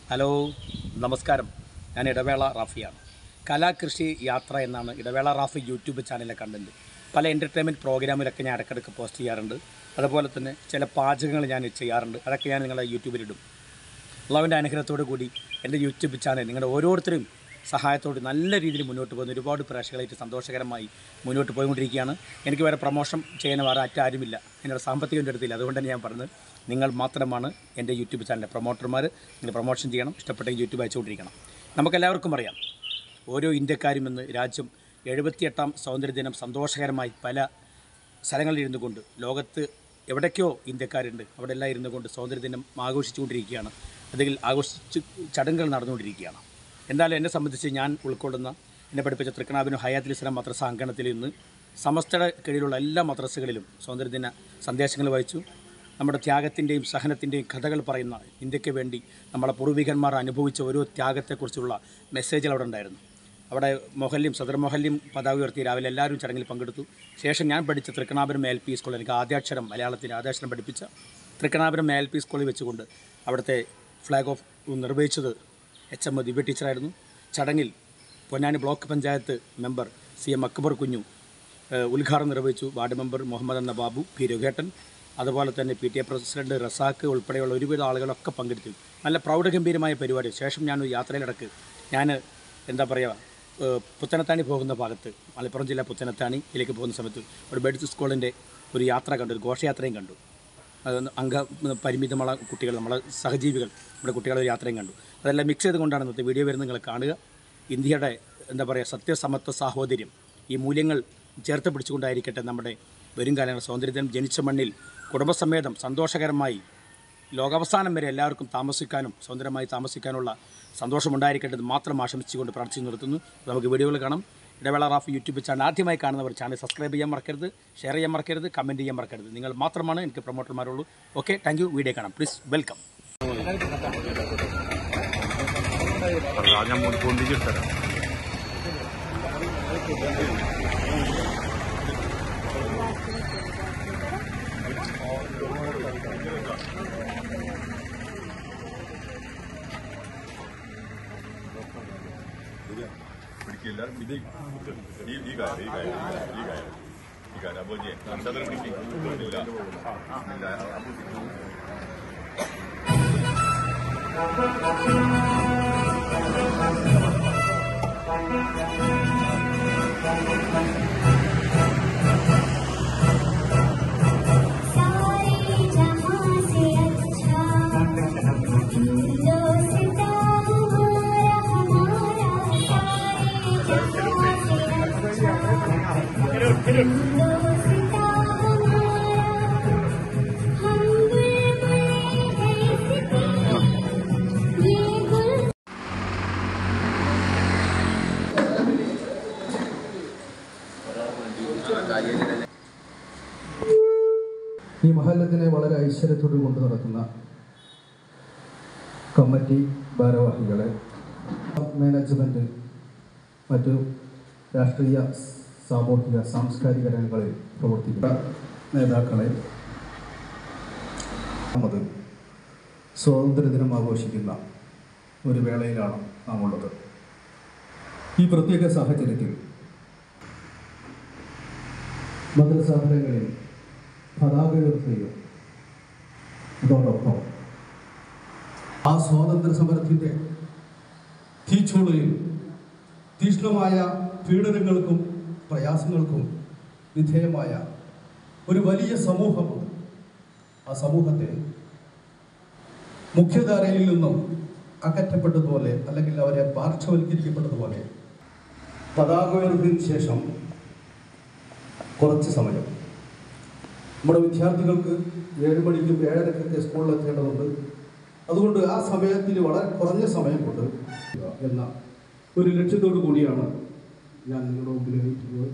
Hello നമസ്കാരം ഞാൻ ഇടവേള റാഫിയാണ് കലാകൃഷി യാത്ര എന്നാണ് ഇടവേള റാഫി യൂട്യൂബ് ചാനലിലെ കണ്ടൻറ്റ് പല എൻ്റർടൈൻമെൻറ്റ് പ്രോഗ്രാമിലൊക്കെ ഞാൻ ഇടയ്ക്കിടയ്ക്ക് പോസ്റ്റ് ചെയ്യാറുണ്ട് അതുപോലെ തന്നെ ചില പാചകങ്ങൾ ഞാൻ ചെയ്യാറുണ്ട് അതൊക്കെ ഞാൻ നിങ്ങളുടെ യൂട്യൂബിലിടും അള്ളാവിൻ്റെ അനുഗ്രഹത്തോടു കൂടി എൻ്റെ യൂട്യൂബ് ചാനൽ നിങ്ങളുടെ ഓരോരുത്തരും സഹായത്തോട് നല്ല രീതിയിൽ മുന്നോട്ട് പോകുന്ന ഒരുപാട് പ്രേക്ഷകളായിട്ട് സന്തോഷകരമായി മുന്നോട്ട് പോയിക്കൊണ്ടിരിക്കുകയാണ് എനിക്ക് വേറെ പ്രൊമോഷൻ ചെയ്യാൻ വേറെ അറ്റാരുമില്ല എന്നോട് സാമ്പത്തികം എൻ്റെ അടുത്തില്ല അതുകൊണ്ട് തന്നെ ഞാൻ പറഞ്ഞത് നിങ്ങൾ മാത്രമാണ് എൻ്റെ യൂട്യൂബ് ചാനലിലെ പ്രൊമോട്ടർമാർ നിങ്ങൾ പ്രൊമോഷൻ ചെയ്യണം ഇഷ്ടപ്പെട്ടെങ്കിൽ യൂട്യൂബ് അയച്ചുകൊണ്ടിരിക്കണം നമുക്കെല്ലാവർക്കും അറിയാം ഓരോ ഇന്ത്യക്കാരും ഇന്ന് രാജ്യം എഴുപത്തിയെട്ടാം സ്വാതന്ത്ര്യദിനം സന്തോഷകരമായി പല സ്ഥലങ്ങളിൽ ഇരുന്നു കൊണ്ട് ലോകത്ത് എവിടേക്കോ ഇന്ത്യക്കാരുണ്ട് അവിടെ എല്ലാം ഇരുന്നു കൊണ്ട് സ്വാതന്ത്ര്യദിനം ആഘോഷിച്ചുകൊണ്ടിരിക്കുകയാണ് അല്ലെങ്കിൽ ആഘോഷിച്ച് ചടങ്ങുകൾ നടന്നുകൊണ്ടിരിക്കുകയാണ് എന്തായാലും എന്നെ സംബന്ധിച്ച് ഞാൻ ഉൾക്കൊള്ളുന്ന എന്നെ പഠിപ്പിച്ച തൃക്കണാബിനും ഹയാത്തിൽ ഇസ്ലാം മദ്രസ അങ്കണത്തിൽ ഇന്ന് സമസ്തയുടെ കീഴിലുള്ള എല്ലാ മദ്രസകളിലും സ്വാതന്ത്ര്യദിന സന്ദേശങ്ങൾ വായിച്ചു നമ്മുടെ ത്യാഗത്തിൻ്റെയും സഹനത്തിൻ്റെയും കഥകൾ പറയുന്ന ഇന്ത്യക്ക് വേണ്ടി നമ്മളെ പൂർവികന്മാർ അനുഭവിച്ച ഓരോ ത്യാഗത്തെക്കുറിച്ചുള്ള മെസ്സേജുകൾ അവിടെ ഉണ്ടായിരുന്നു അവിടെ മൊഹല്യം സദർ മൊഹല്യം പതാക ഉയർത്തി രാവിലെ എല്ലാവരും ചടങ്ങിൽ പങ്കെടുത്തു ശേഷം ഞാൻ പഠിച്ച തൃക്കണാപുരം എൽ പി സ്കൂളിൽ എനിക്ക് ആദ്യാക്ഷരം മലയാളത്തിൽ ആദ്യാക്ഷരം പഠിപ്പിച്ച തൃക്കണാപുരം എൽ പി സ്കൂളിൽ വെച്ചുകൊണ്ട് അവിടുത്തെ ഫ്ലാഗ് ഓഫ് നിർവഹിച്ചത് എച്ച് എം ദിവ്യ ടീച്ചറായിരുന്നു ചടങ്ങിൽ Ponnani block panchayat member C M Akbar കുഞ്ഞു ഏഹ് ഉദ്ഘാടനം നിർവഹിച്ചു വാർഡ് മെമ്പർ മുഹമ്മദ് എന്ന ബാബു പി രഘേട്ടൻ അതുപോലെ തന്നെ P T A president Razak ഉൾപ്പെടെയുള്ള ഒരുവിധ ആളുകളൊക്കെ പങ്കെടുത്തു നല്ല പ്രൗഢഗംഭീരമായ പരിപാടി ശേഷം ഞാൻ ഒരു യാത്രയിലിടക്ക് ഞാൻ എന്താ പറയുക ഏഹ് പുത്തനത്താണി പോകുന്ന ഭാഗത്ത് മലപ്പുറം ജില്ല പുത്തനത്താണിയിലേക്ക് പോകുന്ന സമയത്ത് ഒരു ബെഡ്സ് സ്കൂളിൻ്റെ ഒരു യാത്ര കണ്ടു ഒരു ഘോഷയാത്രയും കണ്ടു അത് അംഗ പരിമിതമുള്ള കുട്ടികൾ നമ്മളെ സഹജീവികൾ നമ്മുടെ കുട്ടികളെ ഒരു യാത്രയും കണ്ടു അതെല്ലാം മിക്സ് ചെയ്തുകൊണ്ടാണ് ഇന്നത്തെ വീഡിയോ വരുന്നത് നിങ്ങൾ കാണുക ഇന്ത്യയുടെ എന്താ പറയുക സത്യസമത്വ സാഹോദര്യം ഈ മൂല്യങ്ങൾ ചേർത്ത് പിടിച്ചുകൊണ്ടായിരിക്കട്ടെ നമ്മുടെ വരും കാലങ്ങൾ സ്വാതന്ത്ര്യദിനം ജനിച്ച മണ്ണിൽ കുടുംബസമേതം സന്തോഷകരമായി ലോകാവസാനം വരെ എല്ലാവർക്കും താമസിക്കാനും സ്വതന്ത്രമായി താമസിക്കാനുള്ള സന്തോഷമുണ്ടായിരിക്കട്ടെ എന്ന് മാത്രം ആശംസിച്ചുകൊണ്ട് പ്രാർത്ഥിച്ചു നിർത്തുന്നു നമുക്ക് വീഡിയോകൾ കാണാം ഇടവേള റാഫ് യൂട്യൂബ് ചാനൽ ആദ്യമായി കാണുന്നവർ ചാനൽ സബ്സ്ക്രൈബ് ചെയ്യാൻ മറക്കരുത് ഷെയർ ചെയ്യാൻ മറക്കരുത് കമൻറ്റ് ചെയ്യാൻ മറക്കരുത് നിങ്ങൾ മാത്രമാണ് എനിക്ക് പ്രൊമോട്ടർമാരുള്ളൂ ഓക്കെ താങ്ക് യു വീഡിയോ കാണാം പ്ലീസ് വെൽക്കം ഞാൻ പൊന്തിച്ച് തരാം പിടിക്കില്ല ഇത് ഈ ഈ കാര്യം ഈ കാര്യം ഈ കാര്യം ഈ കാര്യം അപ്പോൾ ചന്ദ്രൻ പിടിക്കില്ല ഇല്ല सारे जहां से अच्छा दोस्ता हमारा हमारा सारे जहां से अच्छा दोस्ता हमारा हम बुलबुल कैसे ये गुल ഈ മഹല്ലത്തിനെ വളരെ ഐശ്വര്യത്തോട് കൊണ്ടു നടക്കുന്ന കമ്മിറ്റി ഭാരവാഹികളെ മാനേജ്മെൻറ്റ് മറ്റു രാഷ്ട്രീയ സാമൂഹിക സാംസ്കാരിക രംഗങ്ങളിൽ പ്രവർത്തിക്കുന്ന നേതാക്കളെ അത് സ്വാതന്ത്ര്യദിനം ആഘോഷിക്കുന്ന ഒരു വേളയിലാണ് നാം ഉള്ളത് ഈ പ്രത്യേക സാഹചര്യത്തിൽ മദ്രസാഫലങ്ങളിൽ പതാക ഉയർത്തുകയും അതോടൊപ്പം ആ സ്വാതന്ത്ര്യ സമരത്തിൻ്റെ തീച്ചൂളയിൽ തീക്ഷ്ണമായ പീഡനങ്ങൾക്കും പ്രയാസങ്ങൾക്കും വിധേയമായ ഒരു വലിയ സമൂഹമുണ്ട് ആ സമൂഹത്തെ മുഖ്യധാരയിൽ നിന്നും അകറ്റപ്പെട്ടതുപോലെ അല്ലെങ്കിൽ അവരെ പാർശ്വവൽക്കരിക്കപ്പെട്ടതുപോലെ പതാക ഉയർത്തിയതിനു ശേഷം കുറച്ച് സമയം നമ്മുടെ വിദ്യാർത്ഥികൾക്ക് ഏഴ് മണിക്കും ഏഴരക്കൊക്കെ സ്കൂളിൽ എത്തേണ്ടതുണ്ട് അതുകൊണ്ട് ആ സമയത്തിൽ വളരെ കുറഞ്ഞ സമയം കൊണ്ട് എന്ന ഒരു ലക്ഷ്യത്തോടു കൂടിയാണ് ഞാൻ നിങ്ങളുടെ മുമ്പിൽ എണീറ്റുന്നത്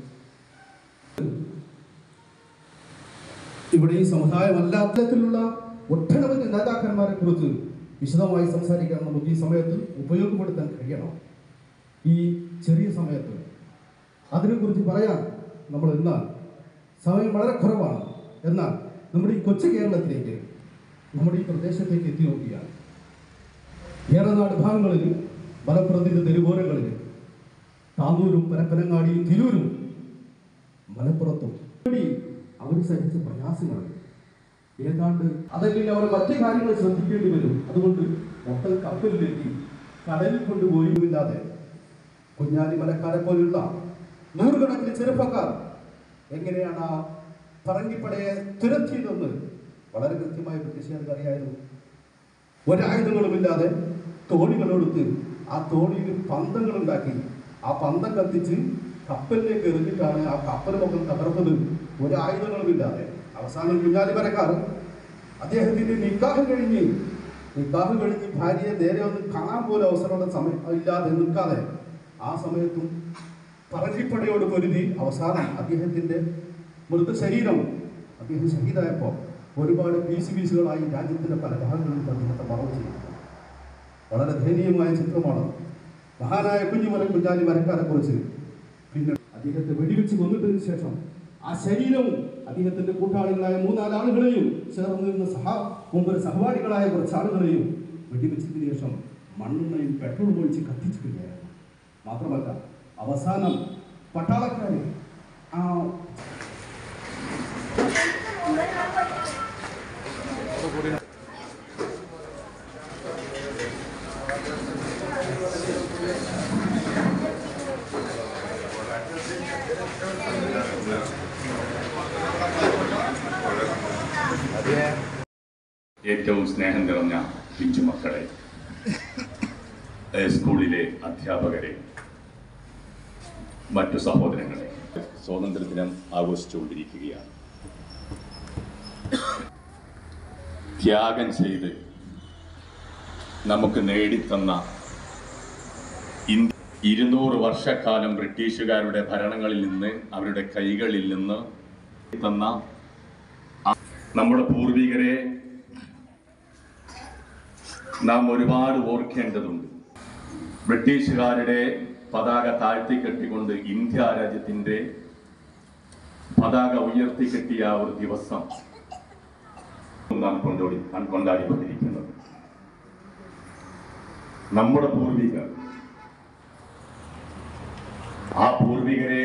ഇവിടെ ഈ സമുദായമല്ലാത്തരത്തിലുള്ള ഒട്ടനവധി നേതാക്കന്മാരെ കുറിച്ച് വിശദമായി സംസാരിക്കാൻ നമുക്ക് ഈ സമയത്ത് ഉപയോഗപ്പെടുത്താൻ കഴിയണം ഈ ചെറിയ സമയത്ത് അതിനെക്കുറിച്ച് പറയാൻ നമ്മൾ എന്നാൽ സമയം വളരെ കുറവാണ് എന്നാൽ നമ്മുടെ ഈ കൊച്ചു കേരളത്തിലേക്ക് നമ്മുടെ ഈ പ്രദേശത്തേക്ക് എത്തി നോക്കിയാൽ ഏറനാട് ഭാഗങ്ങളിൽ മലപ്പുറത്തിൻ്റെ തെരുവോരങ്ങളിൽ താന്നൂരും പരപ്പനങ്ങാടിയും തിരൂരും മലപ്പുറത്തും ഇവിടെ അവർ സഹിച്ച പ്രയാസങ്ങൾ ഏതാണ്ട് അതല്ലെങ്കിൽ അവർ മറ്റു കാര്യങ്ങൾ ശ്രദ്ധിക്കേണ്ടി വരും അതുകൊണ്ട് മൊത്തം കപ്പലിലെത്തി കടലിൽ കൊണ്ടുപോയി ഇല്ലാതെ കുഞ്ഞാലി മലക്കാരെ പോലുള്ള നൂറുകണക്കിന് ചെറുപ്പക്കാർ എങ്ങനെയാണ് ആ പറങ്കിപ്പടയെ തുരത്തിയതെന്ന് വളരെ കൃത്യമായി ബ്രിട്ടീഷുകാർക്ക് അറിയായിരുന്നു ഒരായുധങ്ങളുമില്ലാതെ തോണികളെടുത്ത് ആ തോണിയിൽ പന്തങ്ങൾ ഉണ്ടാക്കി ആ പന്തം കത്തിച്ച് കപ്പലിലേക്ക് എറിഞ്ഞിട്ടാണ് ആ കപ്പലുമൊക്കെ തകർത്തത് ഒരായുധങ്ങളുമില്ലാതെ അവസാനം കുഞ്ഞാലി മരക്കാർ അദ്ദേഹത്തിന്റെ നിക്കാഹ് കഴിഞ്ഞ് നിക്കാഹ് കഴിഞ്ഞ് ഭാര്യയെ നേരെ ഒന്ന് കാണാൻ പോലും അവസരമുള്ള സമയം ഇല്ലാതെ നിൽക്കാതെ ആ സമയത്തും പറങ്കിപ്പടയോട് പൊരുതി അവസാനം അദ്ദേഹത്തിന്റെ മൃതശരീരം അദ്ദേഹം ഷഹീദായപ്പോൾ ഒരുപാട് പീസ് പീസുകളായി രാജ്യത്തിന്റെ പല ഭാഗങ്ങളിൽ അദ്ദേഹത്തെ മറവ് ചെയ്തു വളരെ ദയനീയമായ ചിത്രമാണ് മഹാനായ കുഞ്ഞുമല കുഞ്ഞാലി മരക്കാരെ കുറിച്ച് പിന്നെ അദ്ദേഹത്തെ വെടിവെച്ച് കൊന്നിട്ടതിന് ശേഷം ആ ശരീരവും അദ്ദേഹത്തിന്റെ കൂട്ടാളികളായ മൂന്നാല് ആളുകളെയും ചേർന്ന് നിന്ന് സഹ മുമ്പ് സഹപാഠികളായ കുറച്ച് ആളുകളെയും വെടിവെച്ചതിന് ശേഷം മണ്ണെണ്ണയും പെട്രോൾ ഒഴിച്ച് കത്തിച്ചിരിക്കുകയായിരുന്നു മാത്രമല്ല അവസാനം പട്ടാളക്കാരെ ആ ഏറ്റവും സ്നേഹം നിറഞ്ഞ പിഞ്ചു മക്കളെ ഏഹ് സ്കൂളിലെ അധ്യാപകരെ മറ്റു സഹോദരങ്ങളെ സ്വാതന്ത്ര്യദിനം ആഘോഷിച്ചുകൊണ്ടിരിക്കുകയാണ് ത്യാഗം ചെയ്ത് നമുക്ക് നേടിത്തന്ന ഇന്ത്യ ഇരുന്നൂറ് വർഷക്കാലം ബ്രിട്ടീഷുകാരുടെ ഭരണങ്ങളിൽ നിന്ന് അവരുടെ കൈകളിൽ നിന്ന് തന്ന ആ- നമ്മുടെ പൂർവികരെ നാം ഒരുപാട് ഓർക്കേണ്ടതുണ്ട് ബ്രിട്ടീഷുകാരുടെ പതാക താഴ്ത്തിക്കെട്ടിക്കൊണ്ട് ഇന്ത്യ രാജ്യത്തിന്റെ പതാക ഉയർത്തിക്കെട്ടിയ ആ ഒരു ദിവസം നാം കൊണ്ടോടി കൊണ്ടാടിക്കൊണ്ടിരിക്കുന്നത് നമ്മുടെ പൂർവികർ ആ പൂർവികരെ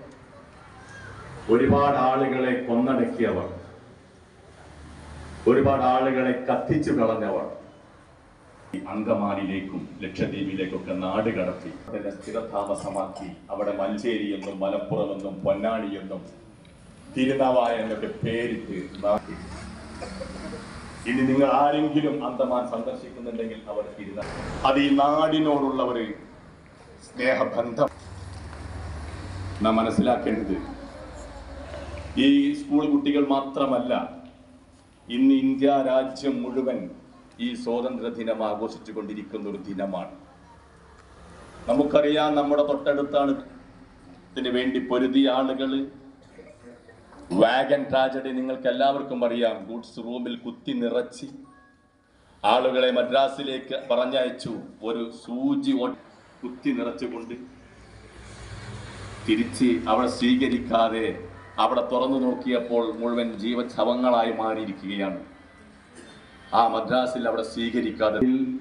ഒരുപാട് ആളുകളെ കൊന്നടക്കിയവർ ഒരുപാട് ആളുകളെ കത്തിച്ചു കളഞ്ഞവർ ഈ അങ്കമാലിയിലേക്കും ലക്ഷദ്വീപിലേക്കൊക്കെ നാട് കടത്തി അതിന്റെ സ്ഥിരതാമസമാക്കി അവിടെ മഞ്ചേരി എന്നും മലപ്പുറം എന്നും പൊന്നാനി എന്നും തിരുനാവായ എന്നൊക്കെ പേരിട്ട് നാട്ടി ഇനി നിങ്ങൾ ആരെങ്കിലും അന്തമാൻ സന്ദർശിക്കുന്നുണ്ടെങ്കിൽ അവർ തിരുന അത് ഈ നാടിനോടുള്ള ഒരു സ്നേഹബന്ധം നാം മനസ്സിലാക്കേണ്ടത് ഈ സ്കൂൾ കുട്ടികൾ മാത്രമല്ല ഇന്ന് ഇന്ത്യ രാജ്യം മുഴുവൻ ഈ സ്വാതന്ത്ര്യ ദിനം ആഘോഷിച്ചു കൊണ്ടിരിക്കുന്ന ഒരു ദിനമാണ് നമുക്കറിയാം നമ്മുടെ തൊട്ടടുത്താണ് ഇതിനു വേണ്ടി പൊരുതിയ ആളുകൾ വാഗൻ ട്രാജഡി നിങ്ങൾക്ക് എല്ലാവർക്കും അറിയാം ഗുഡ്സ് റൂമിൽ കുത്തി നിറച്ച് ആളുകളെ മദ്രാസിലേക്ക് പറഞ്ഞയച്ചു ഒരു സൂചി ഒ- കുത്തി നിറച്ചുകൊണ്ട് തിരിച്ച് അവിടെ സ്വീകരിക്കാതെ അവിടെ തുറന്നു നോക്കിയപ്പോൾ മുഴുവൻ ജീവച്ഛവങ്ങളായി മാറിയിരിക്കുകയാണ് ആ മദ്രാസിൽ അവിടെ സ്വീകരിക്കാതെ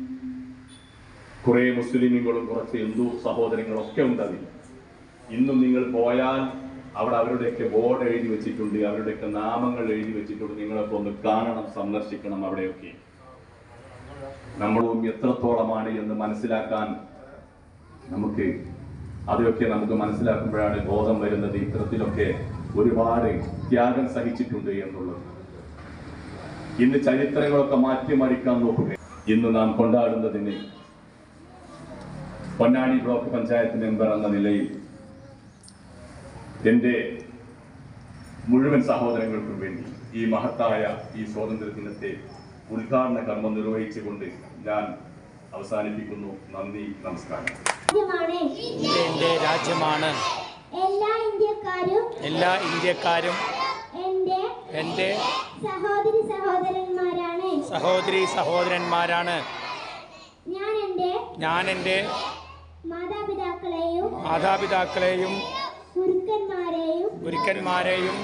കുറെ മുസ്ലിമുകളും കുറച്ച് ഹിന്ദു സഹോദരങ്ങളൊക്കെ ഉണ്ട് അതിൽ ഇന്നും നിങ്ങൾ പോയാൽ അവിടെ അവരുടെയൊക്കെ ബോർഡ് എഴുതി വെച്ചിട്ടുണ്ട് അവരുടെയൊക്കെ നാമങ്ങൾ എഴുതി വെച്ചിട്ടുണ്ട് നിങ്ങളൊക്കെ ഒന്ന് കാണണം സന്ദർശിക്കണം അവിടെയൊക്കെ നമ്മളും എത്രത്തോളമാണ് എന്ന് മനസ്സിലാക്കാൻ നമുക്ക് അതൊക്കെ നമുക്ക് മനസ്സിലാക്കുമ്പോഴാണ് ബോധം വരുന്നത് ഇത്തരത്തിലൊക്കെ ഒരുപാട് ത്യാഗം സഹിച്ചിട്ടുണ്ട് എന്നുള്ളത് ഇന്ന് ചരിത്രങ്ങളൊക്കെ മാറ്റിമറിക്കാൻ നോക്കുക ഇന്ന് നാം കൊണ്ടാടുന്നതിന് പൊന്നാനി ബ്ലോക്ക് പഞ്ചായത്ത് മെമ്പർ എന്ന നിലയിൽ എൻ്റെ മുഴുവൻ സഹോദരങ്ങൾക്കും വേണ്ടി ഈ മഹത്തായ ഈ സ്വാതന്ത്ര്യ ദിനത്തെ ഉദ്ഘാടന കർമ്മം നിർവഹിച്ചുകൊണ്ട് ഞാൻ അവസാനിപ്പിക്കുന്നു നന്ദി നമസ്കാരം രാജ്യമാണ് ഇന്ത്യ എൻ്റെ രാജ്യമാണ് എല്ലാ ഇന്ത്യക്കാരും എല്ലാ ഇന്ത്യക്കാരും എൻ്റെ എൻ്റെ സഹോദരി സഹോദരന്മാരാണ് സഹോദരി സഹോദരന്മാരാണ് ഞാൻ എൻ്റെ ഞാൻ എൻ്റെ മാതാപിതാക്കളെയും മാതാപിതാക്കളെയും ഗുരുക്കന്മാരെയും ഗുരുക്കന്മാരെയും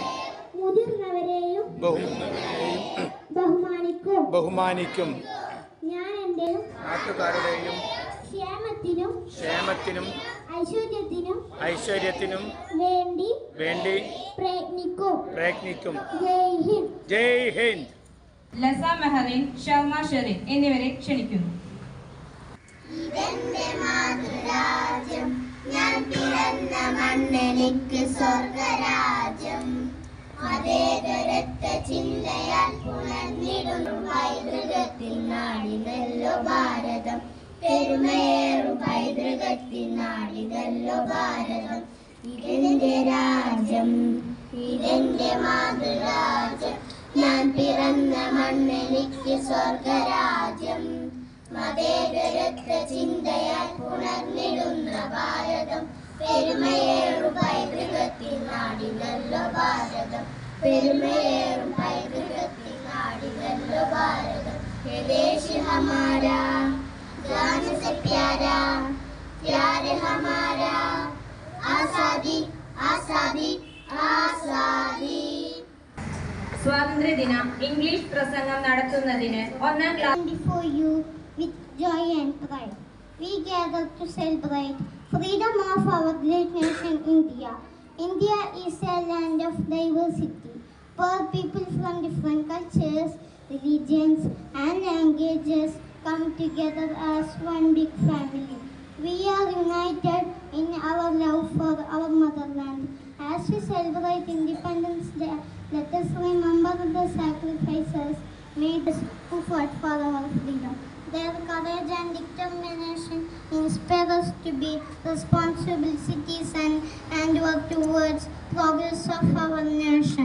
മുതിർന്നവരെയും ബഹു ബഹുമാനിക്കും ബഹുമാനിക്കും ഞാൻ എൻ്റെ നാട്ടുകാരുടെയും നാട്ടുകാരുടെയും ക്ഷേമത്തിനും ക്ഷേമത്തിനും ഐശ്വര്യത്തിനും ഐശ്വര്യത്തിനും വേണ്ടി വേണ്ടി പ്രയത്നിക്കും പ്രയത്നിക്കും ജയ് ഹിന്ദ് ജയ് ഹിന്ദ് ലസ മെഹറിൻ ഷർമ ഷെറിൻ എന്നിവരെ ക്ഷണിക്കുന്നു ഇതെന്റെ മാതൃരാജ്യം ഞാൻ പിറന്ന മണ്ണെനിക്ക് സ്വർഗരാജ്യം മതേതരത്വ ചിന്തയാൽ പുണർന്നിടുന്നു പൈതൃകത്തിൽ നാടിനല്ലോ ഭാരതം പെരുമയേറും പൈതൃകത്തിൽ നാടിനല്ലോ ഭാരതം ഇതെന്റെ രാജ്യം ഇതെന്റെ മാതൃരാജ്യം ഞാൻ പിറന്ന മണ്ണെനിക്ക് സ്വർഗരാജ്യം മതേതരത്വ ചിന്തയാൽ പുണർന്നിടുന്ന ഭാരതം പെരുമയേറും പൈതൃകത്തിൽ നാടിനല്ലോ ഭാരതം പെരുമയേറും പൈതൃകത്തിൽ നാടിനല്ലോ ഭാരതം हे देश हमारा जान से प्यारा प्यार हमारा आजादी आजादी आजादी സ്വാതന്ത്ര്യദിന ഇംഗ്ലീഷ് പ്രസംഗം നടത്തുന്നതിന് ഒന്നാം class before you with joy and pride. We gather to celebrate freedom of our great nation India. India is a land of diversity. Poor people from different cultures, religions and languages come together as one big family. We are united in our love for our motherland. As we celebrate Independence Day, let us remember the sacrifices made us who fought for our freedom. Their courage and determination inspire us to be responsible citizens and work towards progress of our nation.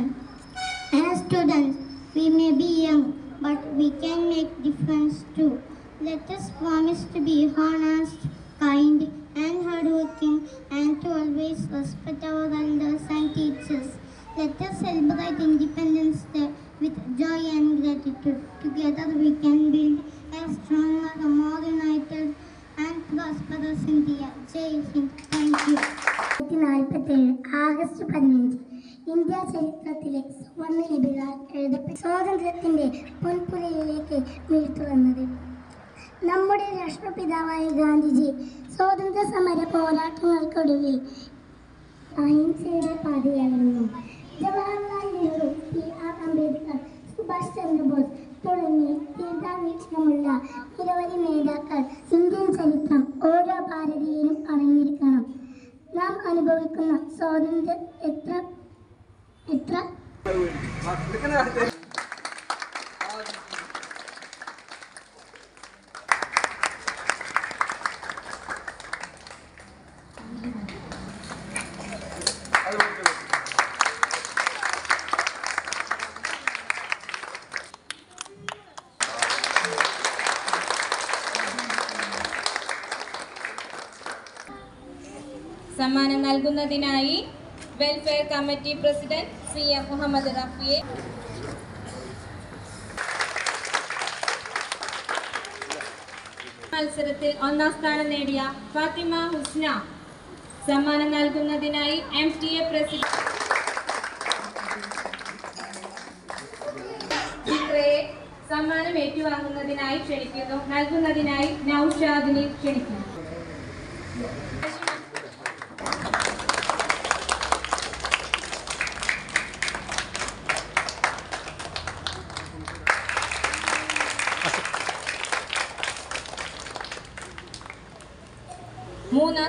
As students, we may be young, but we can make difference too. Let us promise to be honest, kind, and hardworking, and to always respect our elders and teachers. Let us celebrate Independence Day with joy and gratitude. Together we can build a stronger, more united, and prosperous India. Jai Hind. Thank you. നാൽപ്പത്തേഴ് August പതിനഞ്ച് India ചരിത്രത്തിലെ സുവർണ്ണ ലിപികൾ എഴുതപ്പെട്ട സ്വാതന്ത്ര്യത്തിന്റെ പൊൻപുലയിലേക്ക് വീഴ്ത്തുവന്നത് നമ്മുടെ രാഷ്ട്രപിതാവായ ഗാന്ധിജി സ്വാതന്ത്ര്യ സമര പോരാട്ടങ്ങൾക്കൊടുവിൽ അഹിംസയുടെ പാതയായിരുന്നു ജവഹർലാൽ നെഹ്റു പി ആർ അംബേദ്കർ സുഭാഷ് ചന്ദ്രബോസ് തുടങ്ങി ദീർഘവീക്ഷണമുള്ള നിരവധി നേതാക്കൾ ഇന്ത്യൻ ചരിത്രം ഓരോ ഭാരതീയനും അറിഞ്ഞിരിക്കണം നാം അനുഭവിക്കുന്ന സ്വാതന്ത്ര്യം എത്ര എത്ര സമ്മാനം നൽകുന്നതിനായി welfare committee president C M Muhammad റഫിയെ മത്സരത്തിൽ ഒന്നാം സ്ഥാനം നേടിയ ഫാത്തിമ ഹുസ്ന സമ്മാനം നൽകുന്നതിനായി എം ടി എ പ്രസിഡന്റ് ചിത്രയെ സമ്മാനം ഏറ്റുവാങ്ങുന്നതിനായി ക്ഷണിക്കുന്നു നൽകുന്നതിനായി നൌഷാദിനെ ക്ഷണിക്കുന്നു മൂന്ന്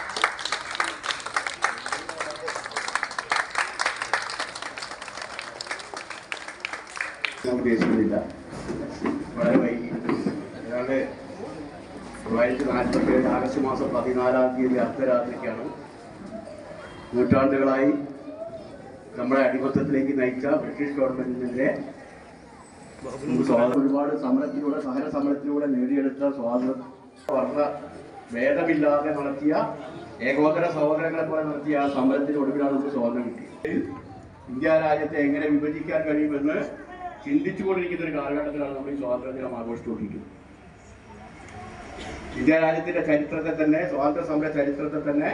ഞാൻ ഉദ്ദേശിക്കുന്നില്ല വളരെ വൈകി ഏതാണ്ട് തൊള്ളായിരത്തി നാൽപ്പത്തി ഏഴ് ആഗസ്റ്റ് മാസം പതിനാലാം തീയതി അർദ്ധരാത്രിക്കാണ് നൂറ്റാണ്ടുകളായി നമ്മളെ അടിമത്തത്തിലേക്ക് നയിച്ച ബ്രിട്ടീഷ് ഗവൺമെന്റിനെതിരെ നമുക്ക് സ്വാതന്ത്ര്യം ഒരുപാട് സമരത്തിലൂടെ സഹന സമരത്തിലൂടെ നേടിയെടുത്ത സ്വാതന്ത്ര്യം വർണ്ണ ഭേദമില്ലാതെ നടത്തിയ ഏകോദര സഹോദരങ്ങളെ പോലെ നടത്തിയ ആ സമരത്തിന് ഒടുവിലാണ് നമുക്ക് സ്വാതന്ത്ര്യം കിട്ടിയത് ഇന്ത്യ രാജ്യത്തെ എങ്ങനെ വിഭജിക്കാൻ കഴിയുമെന്ന് ചിന്തിച്ചുകൊണ്ടിരിക്കുന്ന ഒരു കാലഘട്ടത്തിലാണ് നമ്മൾ ഈ സ്വാതന്ത്ര്യ ദിനം ആഘോഷിച്ചുകൊണ്ടിരിക്കുന്നത് ഇന്ത്യ രാജ്യത്തിന്റെ ചരിത്രത്തെ തന്നെ സ്വാതന്ത്ര്യ സമര ചരിത്രത്തെ തന്നെ